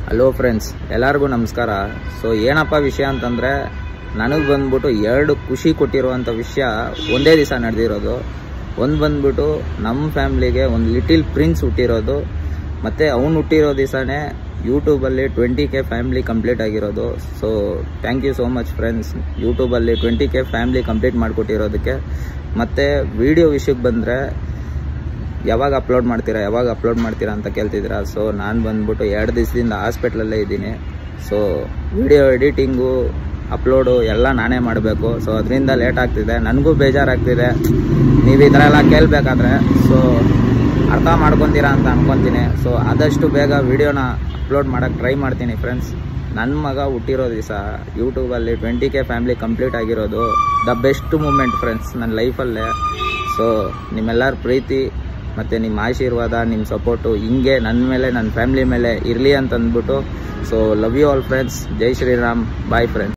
hello friends ಎಲ್ಲರಿಗೂ ನಮಸ್ಕಾರ so ಏನಪ್ಪ ವಿಷಯ ಅಂತಂದರೆ ನನಗೆ ಬಂದ್ಬಿಟ್ಟು ಎರಡು ಖುಷಿ ಕೊಟ್ಟಿರುವಂಥ ವಿಷಯ ಒಂದೇ ದಿವಸ ನಡೆದಿರೋದು ಒಂದು ಬಂದ್ಬಿಟ್ಟು ನಮ್ಮ ಫ್ಯಾಮ್ಲಿಗೆ ಒಂದು ಲಿಟಿಲ್ ಪ್ರಿನ್ಸ್ ಹುಟ್ಟಿರೋದು ಮತ್ತು ಅವ್ನು ಹುಟ್ಟಿರೋ ದಿವಸನೇ ಯೂಟ್ಯೂಬಲ್ಲಿ ಟ್ವೆಂಟಿ ಕೆ ಫ್ಯಾಮ್ಲಿ ಕಂಪ್ಲೀಟ್ ಆಗಿರೋದು so thank you so much friends ಯೂಟ್ಯೂಬಲ್ಲಿ ಟ್ವೆಂಟಿ ಕೆ ಫ್ಯಾಮ್ಲಿ ಕಂಪ್ಲೀಟ್ ಮಾಡಿಕೊಟ್ಟಿರೋದಕ್ಕೆ ಮತ್ತು ವಿಡಿಯೋ ವಿಷಯಕ್ಕೆ ಬಂದರೆ ಯಾವಾಗ ಅಪ್ಲೋಡ್ ಮಾಡ್ತೀರಾ ಯಾವಾಗ ಅಪ್ಲೋಡ್ ಮಾಡ್ತೀರಾ ಅಂತ ಕೇಳ್ತಿದ್ದೀರಾ ಸೊ ನಾನು ಬಂದ್ಬಿಟ್ಟು ಎರಡು ದಿವಸದಿಂದ ಹಾಸ್ಪಿಟ್ಲಲ್ಲೇ ಇದ್ದೀನಿ ಸೊ ವಿಡಿಯೋ ಎಡಿಟಿಂಗು ಅಪ್ಲೋಡು ಎಲ್ಲ ನಾನೇ ಮಾಡಬೇಕು ಸೊ ಅದರಿಂದ ಲೇಟ್ ಆಗ್ತಿದೆ ನನಗೂ ಬೇಜಾರಾಗ್ತಿದೆ ನೀವು ಈ ಥರ ಎಲ್ಲ ಕೇಳಬೇಕಾದ್ರೆ ಸೊ ಅರ್ಥ ಮಾಡ್ಕೊತೀರಾ ಅಂತ ಅನ್ಕೊತೀನಿ ಸೊ ಆದಷ್ಟು ಬೇಗ ವಿಡಿಯೋನ ಅಪ್ಲೋಡ್ ಮಾಡೋಕ್ಕೆ ಟ್ರೈ ಮಾಡ್ತೀನಿ ಫ್ರೆಂಡ್ಸ್ ನನ್ನ ಮಗ ಹುಟ್ಟಿರೋ ದಿವಸ ಯೂಟ್ಯೂಬಲ್ಲಿ ಟ್ವೆಂಟಿ ಕೆ ಫ್ಯಾಮ್ಲಿ ಕಂಪ್ಲೀಟ್ ಆಗಿರೋದು ದ ಬೆಸ್ಟ್ ಮೂಮೆಂಟ್ ಫ್ರೆಂಡ್ಸ್ ನನ್ನ ಲೈಫಲ್ಲೇ ಸೊ ನಿಮ್ಮೆಲ್ಲರ ಪ್ರೀತಿ ಮತ್ತು ನಿಮ್ಮ ಆಶೀರ್ವಾದ ನಿಮ್ಮ ಸಪೋರ್ಟು ಹಿಂಗೆ ನನ್ನ ಮೇಲೆ ನನ್ನ ಫ್ಯಾಮ್ಲಿ ಮೇಲೆ ಇರಲಿ ಅಂತ ಅಂದ್ಬಿಟ್ಟು so love you all friends ಜೈ ಶ್ರೀರಾಮ್ ಬಾಯ್ ಫ್ರೆಂಡ್ಸ್